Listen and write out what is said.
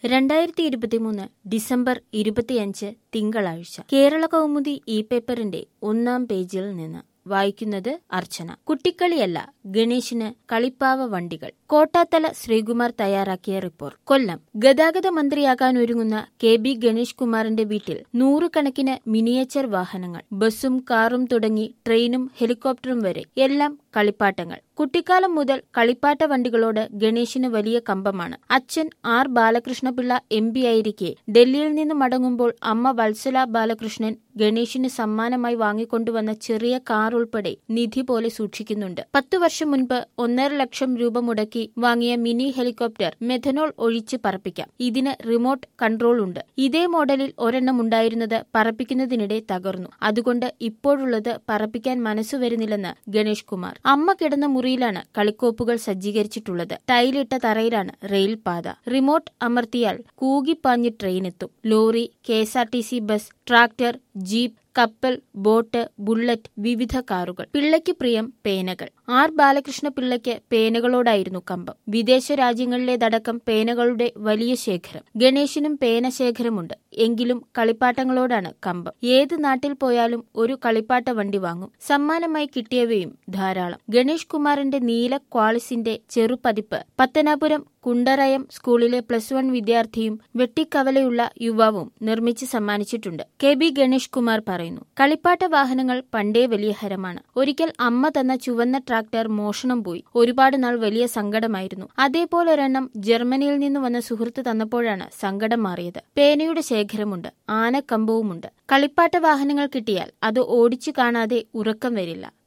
രണ്ടായിരത്തി ഇരുപത്തിമൂന്ന് ഡിസംബർ ഇരുപത്തിയഞ്ച് തിങ്കളാഴ്ച കേരള കൗമുദി ഇ പേപ്പറിന്റെ ഒന്നാം പേജിൽ നിന്ന് വായിക്കുന്നത് അർച്ചന കുട്ടിക്കളിയല്ല ഗണേശിന് കളിപ്പാവ വണ്ടികൾ കോട്ടാത്തല ശ്രീകുമാർ തയ്യാറാക്കിയ റിപ്പോർട്ട് കൊല്ലം ഗതാഗത മന്ത്രിയാകാൻ ഒരുങ്ങുന്ന കെ ബി ഗണേഷ് കുമാറിന്റെ വീട്ടിൽ നൂറുകണക്കിന് മിനിയേച്ചർ വാഹനങ്ങൾ ബസ്സും കാറും തുടങ്ങി ട്രെയിനും ഹെലികോപ്റ്ററും വരെ എല്ലാം കളിപ്പാട്ടങ്ങൾ കുട്ടിക്കാലം മുതൽ കളിപ്പാട്ട വണ്ടികളോട് ഗണേശിന് വലിയ കമ്പമാണ് അച്ഛൻ ആർ ബാലകൃഷ്ണപിള്ള എം പി ആയിരിക്കെ ഡൽഹിയിൽ നിന്ന് മടങ്ങുമ്പോൾ അമ്മ വത്സല ബാലകൃഷ്ണൻ ഗണേശിന് സമ്മാനമായി വാങ്ങിക്കൊണ്ടുവന്ന ചെറിയ കാർ ഉൾപ്പെടെ നിധി പോലെ സൂക്ഷിക്കുന്നുണ്ട് പത്തു വർഷം മുൻപ് ഒന്നര ലക്ഷം രൂപ മുടക്കി വാങ്ങിയ മിനി ഹെലികോപ്റ്റർ മെഥനോൾ ഒഴിച്ച് പറപ്പിക്കാം ഇതിന് റിമോട്ട് കൺട്രോൾ ഉണ്ട് ഇതേ മോഡലിൽ ഒരെണ്ണം ഉണ്ടായിരുന്നത് പറപ്പിക്കുന്നതിനിടെ തകർന്നു അതുകൊണ്ട് ഇപ്പോഴുള്ളത് പറപ്പിക്കാൻ മനസ്സു വരുന്നില്ലെന്ന് ഗണേഷ് കുമാർ അമ്മ കിടന്ന മുറിയിലാണ് കളിക്കോപ്പുകൾ സജ്ജീകരിച്ചിട്ടുള്ളത് ടൈലിട്ട തറയിലാണ് റെയിൽ പാത റിമോട്ട് അമർത്തിയാൽ കൂകിപ്പാഞ്ഞ് ട്രെയിനെത്തും lorry K S R T C bus tractor jeep കപ്പൽ ബോട്ട് ബുള്ളറ്റ് വിവിധ കാറുകൾ പിള്ളയ്ക്ക് പ്രിയം പേനകൾ ആർ ബാലകൃഷ്ണ പിള്ളയ്ക്ക് പേനകളോടായിരുന്നു കമ്പം വിദേശ രാജ്യങ്ങളിലേതടക്കം പേനകളുടെ വലിയ ശേഖരം ഗണേശിനും പേന ശേഖരമുണ്ട് എങ്കിലും കളിപ്പാട്ടങ്ങളോടാണ് കമ്പം ഏത് നാട്ടിൽ പോയാലും ഒരു കളിപ്പാട്ട വണ്ടി വാങ്ങും സമ്മാനമായി കിട്ടിയവയും ധാരാളം ഗണേഷ് കുമാറിന്റെ നീല ക്വാളിസിന്റെ ചെറുപതിപ്പ് പത്തനാപുരം കുണ്ടറയം സ്കൂളിലെ പ്ലസ് വൺ വിദ്യാർത്ഥിയും വെട്ടിക്കവലയുള്ള യുവാവും നിർമ്മിച്ച് സമ്മാനിച്ചിട്ടുണ്ട് കെ ബി ഗണേഷ് കുമാർ പറയുന്നു കളിപ്പാട്ട വാഹനങ്ങൾ പണ്ടേ വലിയ ഹരമാണ് ഒരിക്കൽ അമ്മ തന്ന ചുവന്ന ട്രാക്ടർ മോഷണം പോയി ഒരുപാട് നാൾ വലിയ സങ്കടമായിരുന്നു അതേപോലെ ഒരെണ്ണം ജർമ്മനിയിൽ നിന്ന് വന്ന സുഹൃത്ത് തന്നപ്പോഴാണ് സങ്കടം മാറിയത് പേനയുടെ ശേഖരമുണ്ട് ആനക്കമ്പവുമുണ്ട് കളിപ്പാട്ട വാഹനങ്ങൾ കിട്ടിയാൽ അത് ഓടിച്ചു കാണാതെ ഉറക്കം വരില്ല